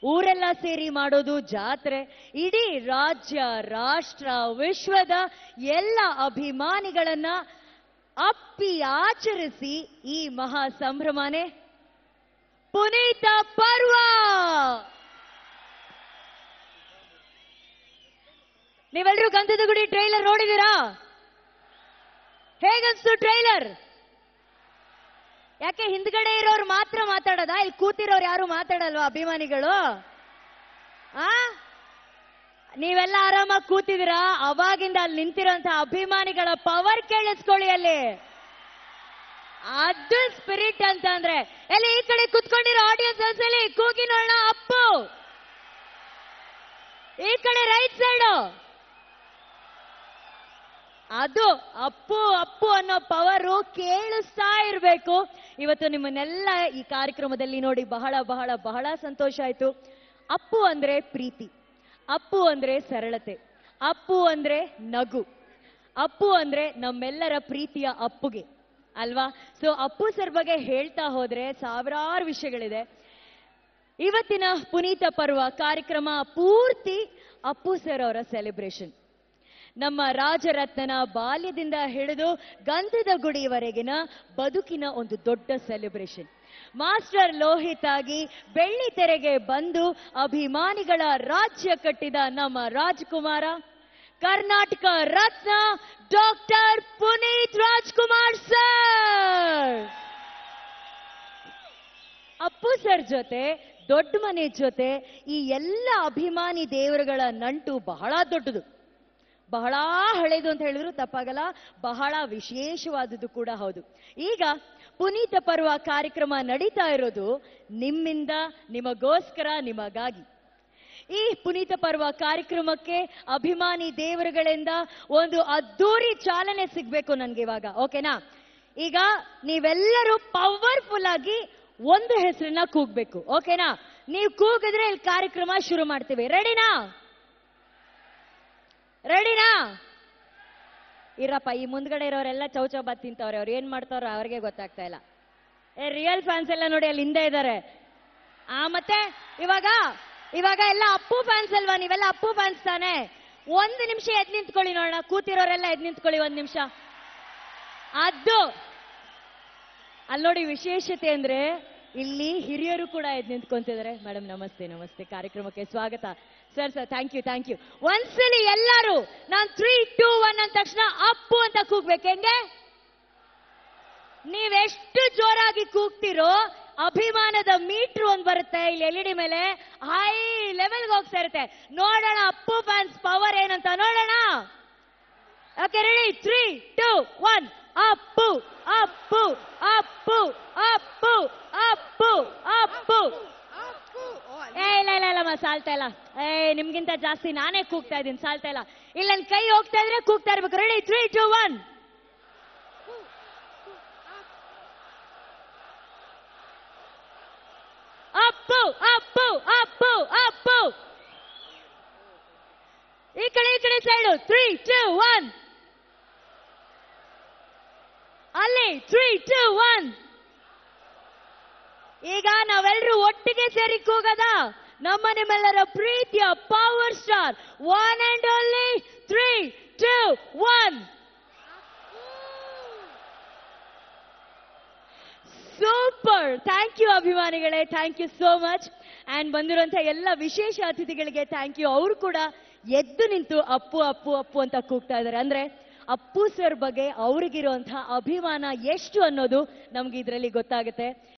ಊರೆಲ್ಲ ಸೇರಿ ಮಾಡೋದು ಜಾತ್ರೆ ಇಡೀ ರಾಜ್ಯ ರಾಷ್ಟ್ರ ವಿಶ್ವದ ಎಲ್ಲ ಅಭಿಮಾನಿಗಳನ್ನ ಅಪ್ಪಿ ಆಚರಿಸಿ ಈ ಮಹಾ ಸಂಭ್ರಮನೆ ಪುನೀತ ಪರ್ವ ನೀವೆಲ್ಲರೂ ಗಂಧದ ಗುಡಿ ಟ್ರೈಲರ್ ನೋಡಿದೀರಾ ಹೇಗನ್ಸ್ತು ಟ್ರೈಲರ್ ಯಾಕೆ ಹಿಂದ್ಗಡೆ ಇರೋರು ಮಾತ್ರ ಮಾತಾಡೋದಾ ಇಲ್ಲಿ ಕೂತಿರೋರು ಯಾರು ಮಾತಾಡಲ್ವಾ ಅಭಿಮಾನಿಗಳು ಆ ನೀವೆಲ್ಲ ಆರಾಮಾಗಿ ಕೂತಿದ್ದೀರಾ ಅವಾಗಿಂದ ಅಲ್ಲಿ ನಿಂತಿರೋಂತ ಅಭಿಮಾನಿಗಳ ಪವರ್ ಕೇಳಿಸ್ಕೊಳ್ಳಿ ಅಲ್ಲಿ ಅದು ಸ್ಪಿರಿಟ್ ಅಂತ ಅಂದ್ರೆ ಎಲ್ಲಿ ಈ ಕಡೆ ಕುತ್ಕೊಂಡಿರೋ ಆಡಿಯನ್ಸ್ ಒಂದ್ಸಲಿ ಕೂಗಿ ನೋಡೋಣ ಅಪ್ಪು ಈ ಕಡೆ ರೈಟ್ ಸೈಡು ಅದು ಅಪ್ಪು ಅಪ್ಪು ಅನ್ನೋ ಪವರು ಕೇಳಿಸ್ತಾ ಇರಬೇಕು ಇವತ್ತು ನಿಮ್ಮನ್ನೆಲ್ಲ ಈ ಕಾರ್ಯಕ್ರಮದಲ್ಲಿ ನೋಡಿ ಬಹಳ ಬಹಳ ಬಹಳ ಸಂತೋಷ ಆಯ್ತು ಅಪ್ಪು ಅಂದ್ರೆ ಪ್ರೀತಿ ಅಪ್ಪು ಅಂದ್ರೆ ಸರಳತೆ ಅಪ್ಪು ಅಂದ್ರೆ ನಗು ಅಪ್ಪು ಅಂದ್ರೆ ನಮ್ಮೆಲ್ಲರ ಪ್ರೀತಿಯ ಅಪ್ಪುಗೆ ಅಲ್ವಾ ಸೊ ಅಪ್ಪು ಸರ್ ಬಗ್ಗೆ ಹೇಳ್ತಾ ಹೋದ್ರೆ ಸಾವಿರಾರು ವಿಷಯಗಳಿದೆ ಇವತ್ತಿನ ಪುನೀತ ಪರ್ವ ಕಾರ್ಯಕ್ರಮ ಪೂರ್ತಿ ಅಪ್ಪು ಸರ್ ಅವರ ಸೆಲೆಬ್ರೇಷನ್ ನಮ್ಮ ರಾಜರತ್ನನ ಬಾಲ್ಯದಿಂದ ಹಿಡಿದು ಗಂಧದ ಗುಡಿಯವರೆಗಿನ ಬದುಕಿನ ಒಂದು ದೊಡ್ಡ ಸೆಲೆಬ್ರೇಷನ್ ಮಾಸ್ಟರ್ ಲೋಹಿತ್ ಆಗಿ ಬೆಳ್ಳಿ ತೆರೆಗೆ ಬಂದು ಅಭಿಮಾನಿಗಳ ರಾಜ್ಯ ಕಟ್ಟಿದ ನಮ್ಮ Rajkumar Karnataka Ratna doctor Puneeth Rajkumar sir Appu sir ಜೊತೆ ದೊಡ್ಡ ಮನೆ ಜೊತೆ ಈ ಎಲ್ಲ ಅಭಿಮಾನಿ ದೇವರುಗಳ ನಂಟು ಬಹಳ ದೊಡ್ಡದು ಬಹಳ ಹಳೇದು ಅಂತ ಹೇಳಿದ್ರು ತಪ್ಪಾಗಲ್ಲ ಬಹಳ ವಿಶೇಷವಾದದ್ದು ಕೂಡ ಹೌದು ಈಗ ಪುನೀತ ಪರ್ವ ಕಾರ್ಯಕ್ರಮ ನಡೀತಾ ಇರೋದು ನಿಮ್ಮಿಂದ ನಿಮಗೋಸ್ಕರ ನಿಮಗಾಗಿ ಈ ಪುನೀತ ಪರ್ವ ಕಾರ್ಯಕ್ರಮಕ್ಕೆ ಅಭಿಮಾನಿ ದೇವರುಗಳಿಂದ ಒಂದು ಅದ್ದೂರಿ ಚಾಲನೆ ಸಿಗ್ಬೇಕು ನನ್ಗೆ ಇವಾಗ ಓಕೆನಾ ಈಗ ನೀವೆಲ್ಲರೂ ಪವರ್ಫುಲ್ ಆಗಿ ಒಂದು ಹೆಸರನ್ನ ಕೂಗ್ಬೇಕು ಓಕೆನಾ ನೀವು ಕೂಗಿದ್ರೆ ಇಲ್ಲಿ ಕಾರ್ಯಕ್ರಮ ಶುರು ಮಾಡ್ತೀವಿ ರೆಡಿನಾ ರೆಡಿನಾ ಇರಪ್ಪ ಈ ಮುಂದ್ಗಡೆ ಇರೋರೆಲ್ಲ ಚೌಚೌಬಾತ್ ತಿಂತವ್ರೆ ಅವ್ರು ಏನ್ ಮಾಡ್ತಾವ್ರ ಅವ್ರಿಗೆ ಗೊತ್ತಾಗ್ತಾ ಇಲ್ಲ ಏ ರಿಯಲ್ ಫ್ಯಾನ್ಸ್ ಎಲ್ಲ ನೋಡಿ ಅಲ್ಲಿ ಹಿಂದೆ ಇದ್ದಾರೆ ಆ ಮತ್ತೆ ಇವಾಗ ಇವಾಗ ಎಲ್ಲ ಅಪ್ಪು ಫ್ಯಾನ್ಸ್ ಅಲ್ವಾ ನೀವೆಲ್ಲ ಅಪ್ಪು ಫ್ಯಾನ್ಸ್ ತಾನೆ ಒಂದು ನಿಮಿಷ ಎದ್ ನಿಂತ್ಕೊಳ್ಳಿ ನೋಡೋಣ ಕೂತಿರೋರೆಲ್ಲ ಎದ್ ನಿಂತ್ಕೊಳ್ಳಿ ಒಂದ್ ನಿಮಿಷ ಅದು ಅಲ್ಲಿ ನೋಡಿ ವಿಶೇಷತೆ ಅಂದ್ರೆ ಇಲ್ಲಿ ಹಿರಿಯರು ಕೂಡ ಎದ್ ನಿಂತ್ಕೊಂತಿದ್ದಾರೆ ಮೇಡಮ್ ನಮಸ್ತೆ ನಮಸ್ತೆ ಕಾರ್ಯಕ್ರಮಕ್ಕೆ ಸ್ವಾಗತ sir sir thank you thank you ಒಂದ್ಸಲಿ ಎಲ್ಲರೂ ನಾನ್ ತ್ರೀ ಟೂ ಒನ್ ಅಂದ ತಕ್ಷಣ ಅಪ್ಪು ಅಂತ ಕೂಗ್ಬೇಕು ಹೆಂಗೆ ನೀವೆಷ್ಟು ಜೋರಾಗಿ ಕೂಗ್ತಿರೋ ಅಭಿಮಾನದ ಮೀಟ್ರ್ ಒಂದ್ ಬರುತ್ತೆ ಇಲ್ಲಿ ಎಲ್ ಡಿ ಮೇಲೆ ಹೈ ಲೆವೆಲ್ಗೆ ಹೋಗ್ತಾ ಇರುತ್ತೆ ನೋಡೋಣ ಅಪ್ಪು ಫ್ಯಾನ್ಸ್ ಪವರ್ ಏನಂತ ನೋಡೋಣ okay ready three two one Appu Appu Appu Appu Appu Appu ಏ ಇಲ್ಲ ಇಲ್ಲ ಇಲ್ಲಮ್ಮ ಸಾಲ್ತಾ ಇಲ್ಲ ಏ ನಿಮ್ಗಿಂತ ಜಾಸ್ತಿ ನಾನೇ ಕೂಗ್ತಾ ಇದ್ದೀನಿ ಸಾಲ್ತಾ ಇಲ್ಲ ಇಲ್ಲ ನನ್ ಕೈ ಹೋಗ್ತಾ ಇದ್ರೆ ಕೂಗ್ತಾ ಇರ್ಬೇಕು ready three two one Appu Appu Appu Appu ಈ ಕಡೆ ಈ ಕಡೆ ಸೈಡು ತ್ರೀ ಟೂ ಒನ್ ಅಲ್ಲಿ ತ್ರೀ ಟೂ ಒನ್ ಈಗ ನಾವೆಲ್ಲರೂ ಒಟ್ಟಿಗೆ ಸೇರಿ ಕೂಗದ ನಮ್ಮ ನಿಮ್ಮೆಲ್ಲರ ಪ್ರೀತಿಯ power star one and only three two one super thank you ಅಭಿಮಾನಿಗಳೇ thank you so much and ಬಂದಿರುವಂತಹ ಎಲ್ಲ ವಿಶೇಷ ಅತಿಥಿಗಳಿಗೆ ಥ್ಯಾಂಕ್ ಯು ಅವರು ಕೂಡ ಎದ್ದು ನಿಂತು ಅಪ್ಪು ಅಪ್ಪು ಅಪ್ಪು ಅಂತ ಕೂಗ್ತಾ ಇದ್ದಾರೆ ಅಂದ್ರೆ ಅಪ್ಪು ಸರ್ ಬಗ್ಗೆ ಅವ್ರಿಗಿರುವಂತಹ ಅಭಿಮಾನ ಎಷ್ಟು ಅನ್ನೋದು ನಮ್ಗೆ ಇದರಲ್ಲಿ ಗೊತ್ತಾಗುತ್ತೆ